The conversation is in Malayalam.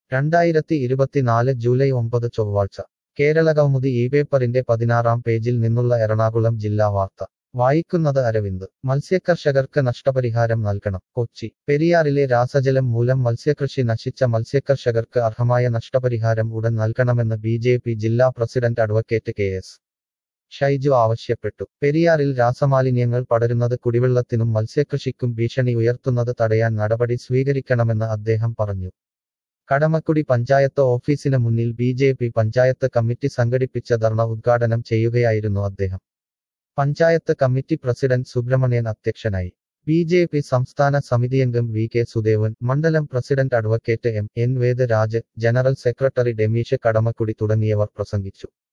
രണ്ടായിരത്തി ഇരുപത്തിനാല് ജൂലൈ ഒമ്പത് ചൊവ്വാഴ്ച കേരളകൗമുദി ഈ പേപ്പറിന്റെ പതിനാറാം പേജിൽ നിന്നുള്ള എറണാകുളം ജില്ലാ വാർത്ത വായിക്കുന്നത് അരവിന്ദ് മത്സ്യകർഷകർക്ക് നഷ്ടപരിഹാരം നൽകണം കൊച്ചി പെരിയാറിലെ രാസജലം മൂലം മത്സ്യകൃഷി നശിച്ച മത്സ്യകർഷകർക്ക് അർഹമായ നഷ്ടപരിഹാരം ഉടൻ നൽകണമെന്ന് ബി ജെ പി ജില്ലാ president advocate K S Shaiju ആവശ്യപ്പെട്ടു പെരിയാറിൽ രാസമാലിന്യങ്ങൾ പടരുന്നത് കുടിവെള്ളത്തിനും മത്സ്യകൃഷിക്കും ഭീഷണി ഉയർത്തുന്നത് തടയാൻ നടപടി സ്വീകരിക്കണമെന്ന് അദ്ദേഹം പറഞ്ഞു കടമക്കുടി പഞ്ചായത്ത് ഓഫീസിന് മുന്നിൽ B J P panchayat committee സംഘടിപ്പിച്ച ധർണ ഉദ്ഘാടനം ചെയ്യുകയായിരുന്നു അദ്ദേഹം പഞ്ചായത്ത് കമ്മിറ്റി പ്രസിഡന്റ് സുബ്രഹ്മണ്യൻ അധ്യക്ഷനായി ബി ജെ പി സംസ്ഥാന സമിതിയംഗം വി കെ സുദേവൻ മണ്ഡലം president advocate M N Vedaraj general secretary Demeesh Kadamakkudy തുടങ്ങിയവർ പ്രസംഗിച്ചു